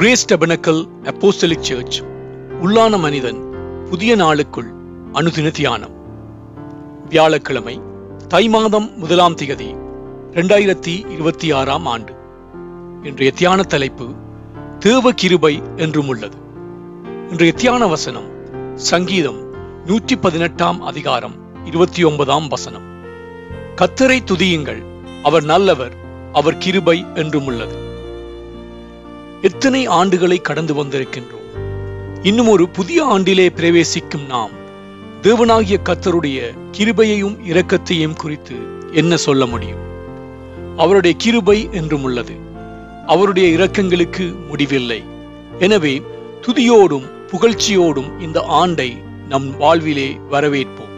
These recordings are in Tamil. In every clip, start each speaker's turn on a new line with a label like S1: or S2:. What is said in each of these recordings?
S1: கிரேஸ் டெபனக்கல் அப்போஸ்தலிக் சர்ச் உள்ளான மனிதன் புதிய நாளுக்குள் அனுதின தியானம் வியாழக்கிழமை தை மாதம் முதலாம் திகதி இரண்டாயிரத்தி இருபத்தி ஆறாம் ஆண்டு இன்றைய தியான தலைப்பு தேவ கிருபை என்றும் உள்ளது இன்றைய தியான வசனம் சங்கீதம் நூற்றி பதினெட்டாம் அதிகாரம் இருபத்தி ஒன்பதாம் வசனம் கத்தரை துதியுங்கள் அவர் நல்லவர் அவர் கிருபை என்றும் உள்ளது எத்தனை ஆண்டுகளை கடந்து வந்திருக்கின்றோம் இன்னும் ஒரு புதிய ஆண்டிலே பிரவேசிக்கும் நாம் தேவனாகிய கத்தருடைய கிருபையையும் இரக்கத்தையும் குறித்து என்ன சொல்ல முடியும் அவருடைய கிருபை என்றும் உள்ளது அவருடைய இரக்கங்களுக்கு முடிவில்லை எனவே துதியோடும் புகழ்ச்சியோடும் இந்த ஆண்டை நம் வாழ்விலே வரவேற்போம்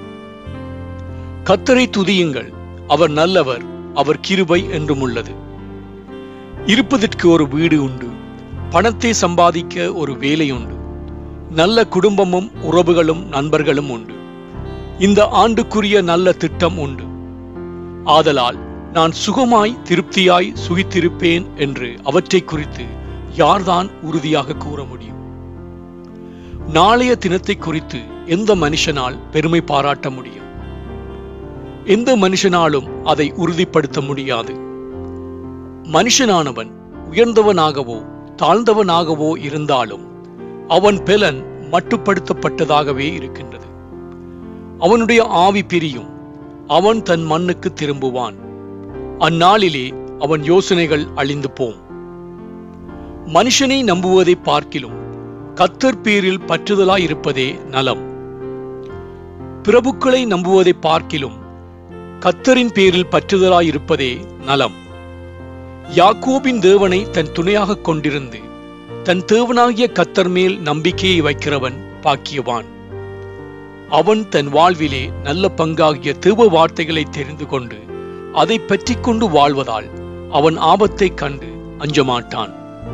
S1: கத்தரை துதியுங்கள் அவர் நல்லவர் அவர் கிருபை என்றும் உள்ளது இருப்பதற்கு ஒரு வீடு உண்டு பணத்தை சம்பாதிக்க ஒரு வேலை உண்டு நல்ல குடும்பமும் உறவுகளும் நண்பர்களும் உண்டு இந்த ஆண்டுக்குரிய நல்ல திட்டம் உண்டு ஆதலால் நான் சுகமாய் திருப்தியாய் சுகித்திருப்பேன் என்று அவற்றை குறித்து யார்தான் உறுதியாக கூற முடியும் நாளைய தினத்தை குறித்து எந்த மனுஷனால் பெருமை பாராட்ட முடியும் எந்த மனுஷனாலும் அதை உறுதிப்படுத்த முடியாது மனுஷனானவன் உயர்ந்தவனாகவோ தாழ்ந்தவனாகவோ இருந்தாலும் அவன் பெலன் மட்டுப்படுத்தப்பட்டதாகவே இருக்கின்றது அவனுடைய ஆவி பிரியும் அவன் தன் மண்ணுக்கு திரும்புவான் அந்நாளிலே அவன் யோசனைகள் அழிந்து போம் மனுஷனை நம்புவதை பார்க்கிலும் கத்தர் பேரில் பற்றுதலாய் இருப்பதே நலம் பிரபுக்களை நம்புவதை பார்க்கிலும் கத்தரின் பேரில் பற்றுதலாய் இருப்பதே நலம் யாக்கோபின் தேவனை தன் துணையாக கொண்டிருந்து தன் தேவனாகிய கத்தர் மேல் நம்பிக்கையை வைக்கிறவன் பாக்கியவான் அவன் தன் வாழ்விலே நல்ல பங்காகிய தேவ வார்த்தைகளை தெரிந்து கொண்டு அதை பற்றி கொண்டு வாழ்வதால் அவன் ஆபத்தை கண்டு அஞ்சமாட்டான்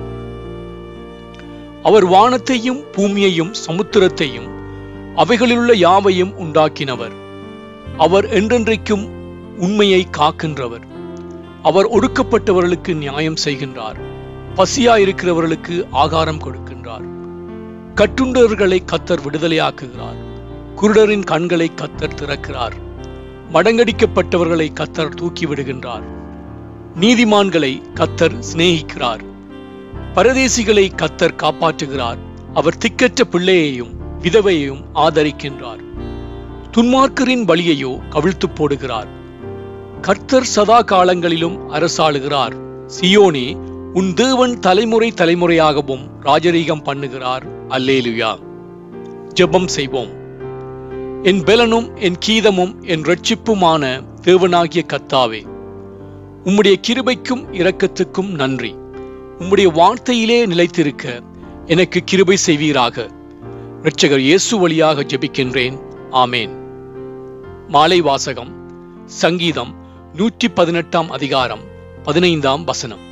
S1: அவர் வானத்தையும் பூமியையும் சமுத்திரத்தையும் அவைகளிலுள்ள யாவையும் உண்டாக்கினவர் அவர் என்றென்றைக்கும் உண்மையை காக்கின்றவர் அவர் ஒடுக்கப்பட்டவர்களுக்கு நியாயம் செய்கின்றார் பசியாயிருக்கிறவர்களுக்கு ஆகாரம் கொடுக்கின்றார் கட்டுண்டவர்களை கத்தர் விடுதலையாக்குகிறார் குருடரின் கண்களை கத்தர் திறக்கிறார் மடங்கடிக்கப்பட்டவர்களை கத்தர் தூக்கி விடுகின்றார் நீதிமான்களை கத்தர் சிநேகிக்கிறார் பரதேசிகளை கத்தர் காப்பாற்றுகிறார் அவர் திக்கற்ற பிள்ளையையும் விதவையையும் ஆதரிக்கின்றார் துன்மார்க்கரின் வழியையோ கவிழ்த்து போடுகிறார் கர்த்தர் சதா காலங்களிலும் அரசாளுகிறார் சியோனே உன் தேவன் தலைமுறை தலைமுறையாகவும் ராஜரீகம் பண்ணுகிறார் அல்லேலுயா ஜெபம் செய்வோம் என் பெலனும் என் கீதமும் என் ரட்சிப்புமான தேவனாகிய கத்தாவே உம்முடைய கிருபைக்கும் இரக்கத்துக்கும் நன்றி உம்முடைய வார்த்தையிலே நிலைத்திருக்க எனக்கு கிருபை செய்வீராக இரட்சகர் இயேசு வழியாக ஜெபிக்கின்றேன் ஆமேன் மாலை வாசகம் சங்கீதம் நூற்றி பதினெட்டாம் அதிகாரம் பதினைந்தாம் வசனம்